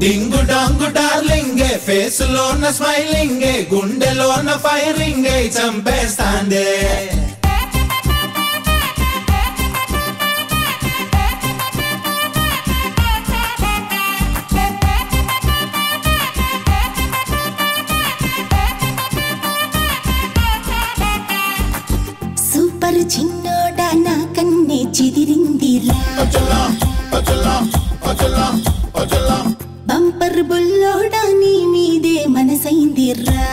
డింగు డాంగు డార్లింగే face లోన స్మైలింగే గుండెలోన ఫైరింగే చంపేస్తాందే super చిన్నోడ నా కన్నే చెదిరిందిరా బంపర్ బుల్లోడ నీ మీదే మనసైందిరా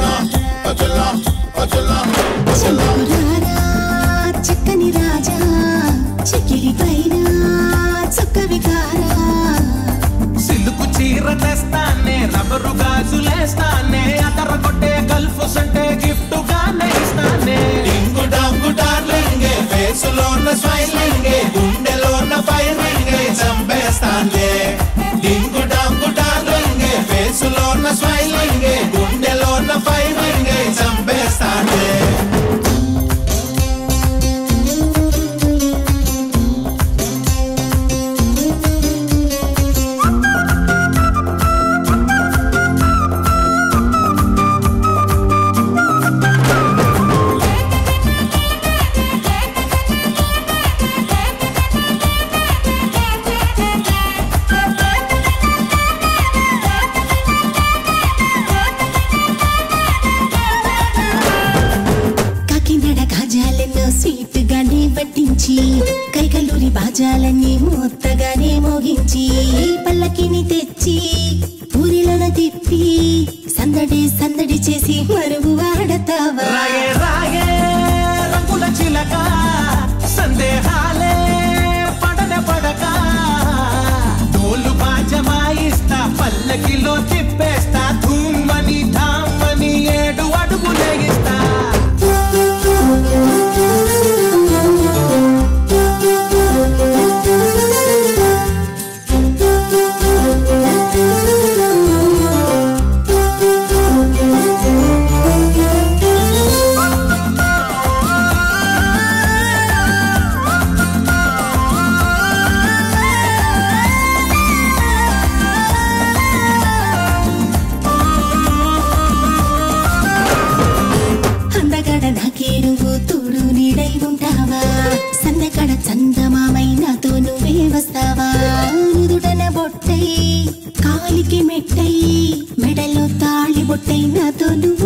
చంకురారా చక్కని రాజా చెకిలి పైన చొక్క వికారా సిల్లుకు చీర తెస్తానే రబ్బరు గాజులేస్తానే అదర కొట్టే గల్ఫ్ సంటే గిఫ్ట్ గానే ఇస్తానే డింగు డాంగు డార్లింగే ఫేస్ లోన స్మైలింగే గుండెలోన ఫైరింగే చంపేస్తాందే డింగు డాంగు డార్లింగే ఫేస్ లోన స్మైలింగే గుండెలోన ఫైరింగే చంపేస్తాందే కాకినాడ కాజాలెన్నో స్వీట్ గానే వడ్డించి కైకలూరి బాజాలన్నీ మూత్తగానే మోగించి పల్లకిని తెచ్చి ఊరిలోన తిప్పి సందడి సందడి చేసి మరుగు వాడతావా రాగే రాగే రంగుల చిలక సందేహాలే పడన పడక డోలు బాజమాయిస్తా పల్లకిలో తిప్పేస్తా ధూమ్మని ధామ్మని ఏడు అడుగులేగిస్తా అందగడ నాకే నువ్వు తోడు నీడై ఉంటావా సందగడ చందమామై నాతో నువ్వే వస్తావా నుదుటన బొట్టై కాలికి మెట్టై మెడలో తాళి బొట్టై నాతో నువ్వు